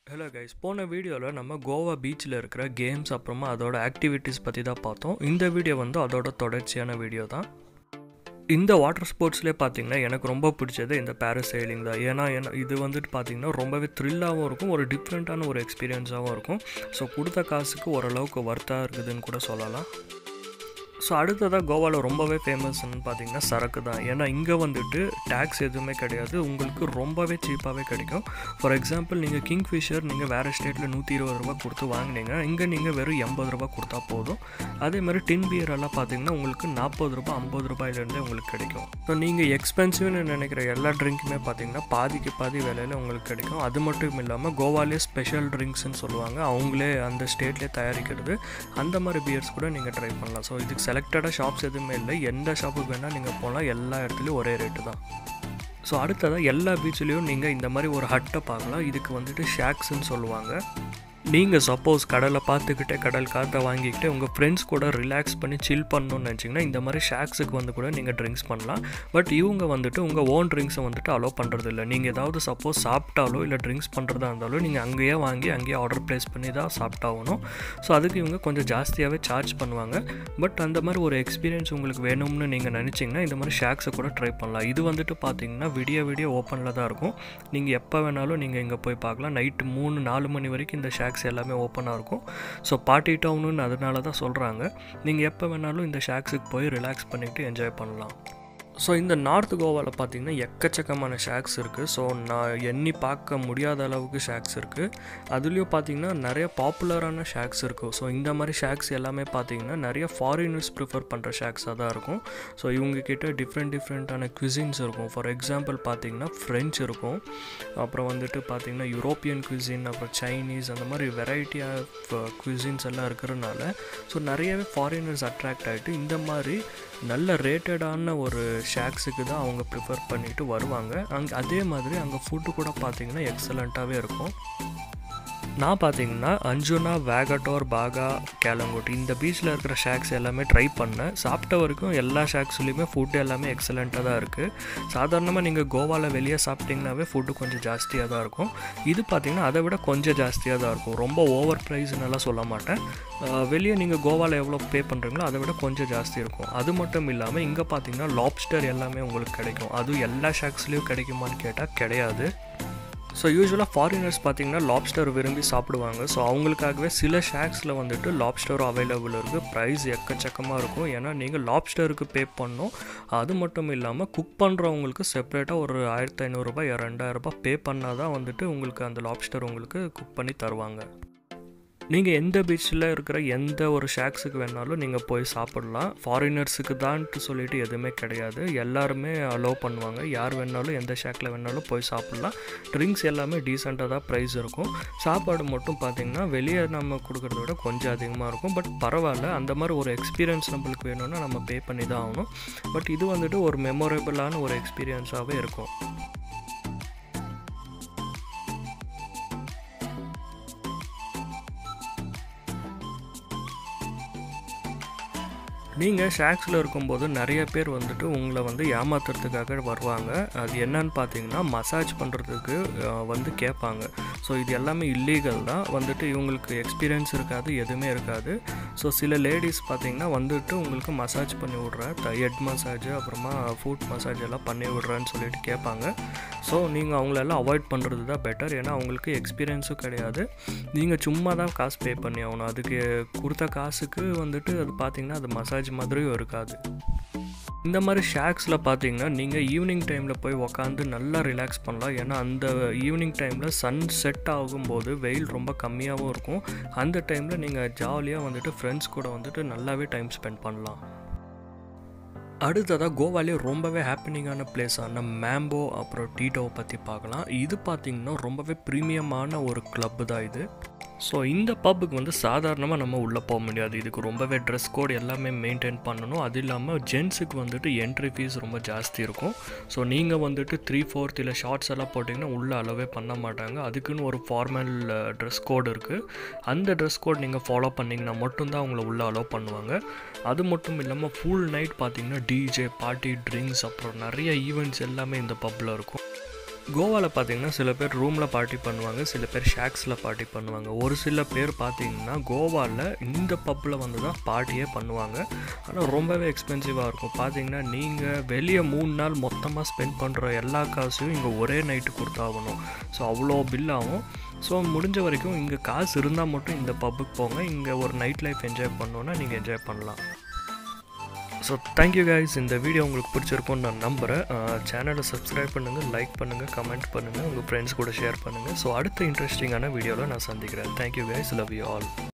hello guys போன வீடியோவில் நம்ம கோவா பீச்சில் இருக்கிற கேம்ஸ் அப்புறமா அதோட ஆக்டிவிட்டீஸ் பற்றி தான் பார்த்தோம் இந்த வீடியோ வந்து அதோட தொடர்ச்சியான வீடியோ தான் இந்த வாட்டர் ஸ்போர்ட்ஸ்லேயே பார்த்தீங்கன்னா எனக்கு ரொம்ப பிடிச்சது இந்த பேராசைலிங் தான் ஏன்னா என்ன இது வந்துட்டு பார்த்தீங்கன்னா ரொம்பவே த்ரில்லாகவும் இருக்கும் ஒரு டிஃப்ரெண்ட்டான ஒரு எக்ஸ்பீரியன்ஸாகவும் இருக்கும் ஸோ கொடுத்த காசுக்கு ஓரளவுக்கு ஒர்த்தாக இருக்குதுன்னு கூட சொல்லலாம் ஸோ அடுத்ததாக கோவாவில் ரொம்பவே ஃபேமஸ்ன்னு பார்த்தீங்கன்னா சரக்கு தான் ஏன்னா இங்கே வந்துட்டு டேக்ஸ் எதுவுமே கிடையாது உங்களுக்கு ரொம்பவே சீப்பாகவே கிடைக்கும் ஃபார் எக்ஸாம்பிள் நீங்கள் கிங் ஃபிஷர் நீங்கள் வேறு ஸ்டேட்டில் நூற்றி இருபது ரூபா கொடுத்து வாங்கினீங்க இங்கே நீங்கள் வெறும் எண்பது ரூபா கொடுத்தா போதும் அதே மாதிரி டின் பியர் எல்லாம் பார்த்தீங்கன்னா உங்களுக்கு நாற்பது ரூபா ஐம்பது ரூபாயிலேருந்தே உங்களுக்கு கிடைக்கும் ஸோ நீங்கள் எக்ஸ்பென்சிவ்னு நினைக்கிற எல்லா ட்ரிங்க்குமே பார்த்தீங்கன்னா பாதிக்கு பாதி விலையில் உங்களுக்கு கிடைக்கும் அது மட்டும் இல்லாமல் கோவாலே ஸ்பெஷல் ட்ரிங்க்ஸ்னு சொல்லுவாங்க அவங்களே அந்த ஸ்டேட்லேயே தயாரிக்கிறது அந்த மாதிரி பியர்ஸ் கூட நீங்கள் ட்ரை பண்ணலாம் ஸோ இதுக்கு செலக்டடாக ஷாப்ஸ் எதுவுமே இல்லை எந்த ஷாப்புக்கு வேணால் நீங்கள் போகலாம் எல்லா இடத்துலையும் ஒரே ரேட்டு தான் ஸோ அடுத்ததாக எல்லா பீச்லேயும் நீங்கள் இந்த மாதிரி ஒரு ஹட்டை பார்க்கலாம் இதுக்கு வந்துட்டு ஷாக்ஸ்ன்னு சொல்லுவாங்க நீங்கள் சப்போஸ் கடலை பார்த்துக்கிட்டே கடல் காற்றை வாங்கிக்கிட்டு உங்கள் ஃப்ரெண்ட்ஸ் கூட ரிலாக்ஸ் பண்ணி சில் பண்ணணும்னு நினச்சிங்கன்னா இந்த மாதிரி ஷாக்ஸுக்கு வந்து கூட நீங்கள் ட்ரிங்க்ஸ் பண்ணலாம் பட் இவங்க வந்துட்டு உங்கள் ஓன் ட்ரிங்க்ஸை வந்துட்டு அலோவ் பண்ணுறது இல்லை நீங்கள் ஏதாவது சப்போஸ் சாப்பிட்டாலோ இல்லை ட்ரிங்க்ஸ் பண்ணுறதா இருந்தாலும் நீங்கள் அங்கேயே வாங்கி அங்கேயே ஆர்டர் ப்ளேஸ் பண்ணி தான் சாப்பிட்டாகணும் ஸோ அதுக்கு இவங்க கொஞ்சம் ஜாஸ்தியாகவே சார்ஜ் பண்ணுவாங்க பட் அந்த மாதிரி ஒரு எக்ஸ்பீரியன்ஸ் உங்களுக்கு வேணும்னு நீங்கள் நினச்சிங்கன்னா இந்த மாதிரி ஷாக்ஸை கூட ட்ரை பண்ணலாம் இது வந்துட்டு பார்த்தீங்கன்னா விடிய விடிய ஓப்பனில் தான் இருக்கும் நீங்கள் எப்போ வேணாலும் நீங்கள் இங்கே போய் பார்க்கலாம் நைட்டு மூணு நாலு மணி வரைக்கும் இந்த ஷாக்ஸ் எல்லாமே ஓப்பனாக இருக்கும் ஸோ பார்ட்டி டவுனுன்னு அதனால தான் சொல்கிறாங்க நீங்கள் எப்போ வேணாலும் இந்த ஷாக்ஸுக்கு போய் ரிலாக்ஸ் பண்ணிவிட்டு என்ஜாய் பண்ணலாம் ஸோ இந்த நார்த் கோவாவில் பார்த்தீங்கன்னா எக்கச்சக்கமான ஷாக்ஸ் இருக்குது ஸோ நான் எண்ணி பார்க்க முடியாத அளவுக்கு ஷாக்ஸ் இருக்குது அதுலேயும் பார்த்தீங்கன்னா நிறைய பாப்புலரான ஷாக்ஸ் இருக்கும் ஸோ இந்த மாதிரி ஷாக்ஸ் எல்லாமே பார்த்தீங்கன்னா நிறைய ஃபாரினர்ஸ் ப்ரிஃபர் பண்ணுற ஷாக்ஸாக தான் இருக்கும் ஸோ இவங்கக்கிட்ட டிஃப்ரெண்ட் டிஃப்ரெண்ட்டான குவிசின்ஸ் இருக்கும் ஃபார் எக்ஸாம்பிள் பார்த்தீங்கன்னா ஃப்ரெஞ்ச் இருக்கும் அப்புறம் வந்துட்டு பார்த்தீங்கன்னா யூரோப்பியன் குவிசின் அப்புறம் சைனீஸ் அந்த மாதிரி வெரைட்டி ஆஃப் குவிசின்ஸ் எல்லாம் இருக்கிறதுனால ஸோ நிறையவே ஃபாரினர்ஸ் அட்ராக்ட் ஆகிட்டு இந்த மாதிரி நல்ல ரேட்டடான ஒரு ஷாக்ஸுக்கு தான் அவங்க ப்ரிஃபர் பண்ணிட்டு வருவாங்க அங்கே அதே மாதிரி அங்கே ஃபுட்டு கூட பார்த்தீங்கன்னா எக்ஸலண்ட்டாகவே இருக்கும் நான் பார்த்தீங்கன்னா அஞ்சுனா வேகட்டோர் பாகா கேலங்கோட் இந்த பீச்சில் இருக்கிற ஷாக்ஸ் எல்லாமே ட்ரை பண்ணேன் சாப்பிட்ட வரைக்கும் எல்லா ஷாக்ஸ்லேயுமே ஃபுட்டு எல்லாமே எக்ஸலண்ட்டாக தான் இருக்குது சாதாரணமாக நீங்கள் கோவாவில் வெளியே சாப்பிட்டிங்கனாவே ஃபுட்டு கொஞ்சம் ஜாஸ்தியாக தான் இருக்கும் இது பார்த்திங்கன்னா அதை விட கொஞ்சம் ஜாஸ்தியாக தான் இருக்கும் ரொம்ப ஓவர் ப்ரைஸ்னெல்லாம் சொல்ல மாட்டேன் வெளியே நீங்கள் கோவாவில் எவ்வளோ பே பண்ணுறீங்களோ அதை விட கொஞ்சம் ஜாஸ்தி இருக்கும் அது மட்டும் இல்லாமல் இங்கே பார்த்தீங்கன்னா லாப்ஸ்டர் எல்லாமே உங்களுக்கு கிடைக்கும் அதுவும் எல்லா ஷாக்ஸ்லேயும் கிடைக்குமான்னு கேட்டால் கிடையாது ஸோ யூஸ்வலாக ஃபாரினர்ஸ் பார்த்தீங்கன்னா லாப்ஸ்டர் விரும்பி சாப்பிடுவாங்க ஸோ அவங்களுக்காகவே சில ஷாக்ஸில் வந்துட்டு லாப்ஸ்டரும் அவைலபிள் இருக்குது ப்ரைஸ் எக்கச்சக்கமாக இருக்கும் ஏன்னா நீங்கள் லாப்ஸ்டருக்கு பே பண்ணணும் அது மட்டும் இல்லாமல் குக் பண்ணுறவங்களுக்கு செப்பரேட்டாக ஒரு ஆயிரத்தி ஐநூறுரூபா ரெண்டாயிரரூபா பே பண்ணால் தான் வந்துட்டு உங்களுக்கு அந்த லாப்ஸ்டர் உங்களுக்கு குக் பண்ணி தருவாங்க நீங்கள் எந்த பீச்சில் இருக்கிற எந்த ஒரு ஷாக்ஸுக்கு வேணாலும் நீங்கள் போய் சாப்பிட்லாம் ஃபாரினர்ஸுக்கு தான்ட்டு சொல்லிட்டு எதுவுமே கிடையாது எல்லாருமே அலோவ் பண்ணுவாங்க யார் வேணாலும் எந்த ஷாக்கில் வேணாலும் போய் சாப்பிட்லாம் ட்ரிங்க்ஸ் எல்லாமே டீசெண்டாக தான் ப்ரைஸ் இருக்கும் சாப்பாடு மட்டும் பார்த்திங்கன்னா வெளியே நம்ம கொடுக்குறத விட கொஞ்சம் அதிகமாக இருக்கும் பட் பரவாயில்ல அந்த மாதிரி ஒரு எக்ஸ்பீரியன்ஸ் நம்மளுக்கு வேணும்னா நம்ம பே பண்ணி தான் ஆகணும் பட் இது வந்துட்டு ஒரு மெமொரபிளான ஒரு எக்ஸ்பீரியன்ஸாகவே இருக்கும் நீங்கள் ஷாக்ஸில் இருக்கும்போது நிறைய பேர் வந்துட்டு உங்களை வந்து ஏமாத்துறதுக்காக வருவாங்க அது என்னன்னு பார்த்தீங்கன்னா மசாஜ் பண்ணுறதுக்கு வந்து கேட்பாங்க ஸோ இது எல்லாமே இல்லீகல் தான் வந்துட்டு இவங்களுக்கு எக்ஸ்பீரியன்ஸ் இருக்காது எதுவுமே இருக்காது ஸோ சில லேடிஸ் பார்த்தீங்கன்னா வந்துட்டு உங்களுக்கு மசாஜ் பண்ணி விட்றேன் ஹெட் மசாஜ் அப்புறமா ஃபுட் மசாஜ் எல்லாம் பண்ணி விட்றேன்னு சொல்லிட்டு கேட்பாங்க ஸோ நீங்கள் அவங்களெல்லாம் அவாய்ட் பண்ணுறது தான் பெட்டர் ஏன்னா அவங்களுக்கு எக்ஸ்பீரியன்ஸும் கிடையாது நீங்கள் சும்மா தான் காசு பே பண்ணி ஆகணும் அதுக்கு கொடுத்த காசுக்கு வந்துட்டு அது பார்த்தீங்கன்னா அது மசாஜ் மாதிரியும் இருக்காது இந்த மாதிரி ஷாக்ஸில் பார்த்தீங்கன்னா நீங்கள் ஈவினிங் டைமில் போய் உக்காந்து நல்லா ரிலாக்ஸ் பண்ணலாம் ஏன்னா அந்த ஈவினிங் டைமில் சன் செட் ஆகும்போது வெயில் ரொம்ப கம்மியாகவும் இருக்கும் அந்த டைமில் நீங்கள் ஜாலியாக வந்துட்டு ஃப்ரெண்ட்ஸ் கூட வந்துட்டு நல்லாவே டைம் ஸ்பெண்ட் பண்ணலாம் அடுத்ததாக கோவாலே ரொம்பவே ஹாப்பினிங்கான பிளேஸான மேம்போ அப்புறம் டீட்டோவை பற்றி பார்க்கலாம் இது பார்த்திங்கன்னா ரொம்பவே ப்ரீமியமான ஒரு கிளப்பு தான் இது ஸோ இந்த பப்புக்கு வந்து சாதாரணமாக நம்ம உள்ளே போக முடியாது இதுக்கு ரொம்பவே ட்ரெஸ் கோட் எல்லாமே மெயின்டைன் பண்ணணும் அது இல்லாமல் ஜென்ஸுக்கு வந்துட்டு என்ட்ரி ஃபீஸ் ரொம்ப ஜாஸ்தி இருக்கும் ஸோ நீங்கள் வந்துட்டு த்ரீ ஃபோர்த் இல்லை ஷார்ட்ஸ் எல்லாம் போட்டிங்கன்னா உள்ளே அலோவே பண்ண மாட்டாங்க அதுக்குன்னு ஒரு ஃபார்மல் ட்ரெஸ் கோட் இருக்குது அந்த ட்ரெஸ் கோட் நீங்கள் ஃபாலோ பண்ணிங்கன்னா மட்டும்தான் அவங்கள உள்ளே அலோவ் பண்ணுவாங்க அது மட்டும் இல்லாமல் ஃபுல் நைட் பார்த்தீங்கன்னா டிஜே பார்ட்டி ட்ரிங்க்ஸ் அப்புறம் நிறைய ஈவெண்ட்ஸ் எல்லாமே இந்த பப்பில் இருக்கும் கோவாவில் பார்த்தீங்கன்னா சில பேர் ரூமில் பார்ட்டி பண்ணுவாங்க சில பேர் ஷேக்ஸில் பார்ட்டி பண்ணுவாங்க ஒரு சில பேர் பார்த்தீங்கன்னா கோவாவில் இந்த பப்பில் வந்து தான் பார்ட்டியே பண்ணுவாங்க ஆனால் ரொம்பவே எக்ஸ்பென்சிவாக இருக்கும் பார்த்தீங்கன்னா நீங்கள் வெளியே மூணு நாள் மொத்தமாக ஸ்பெண்ட் பண்ணுற எல்லா காசையும் இங்கே ஒரே நைட்டு கொடுத்தாகணும் ஸோ அவ்வளோ பில் ஆகும் ஸோ முடிஞ்ச வரைக்கும் இங்கே காசு இருந்தால் மட்டும் இந்த பப்புக்கு போங்க இங்கே ஒரு நைட் லைஃப் என்ஜாய் பண்ணோன்னா நீங்கள் என்ஜாய் பண்ணலாம் ஸோ தேங்க்யூ கைஸ் இந்த வீடியோ உங்களுக்கு பிடிச்சிருக்கும்னு நான் நம்புகிறேன் சேனலை சப்ஸ்கிரைப் பண்ணுங்கள் லைக் பண்ணுங்கள் கமெண்ட் பண்ணுங்கள் உங்கள் ஃப்ரெண்ட்ஸ் கூட ஷேர் பண்ணுங்கள் ஸோ அடுத்த இன்ட்ரெஸ்டிங்கான வீடியோவில் நான் சந்திக்கிறேன் thank you guys love you all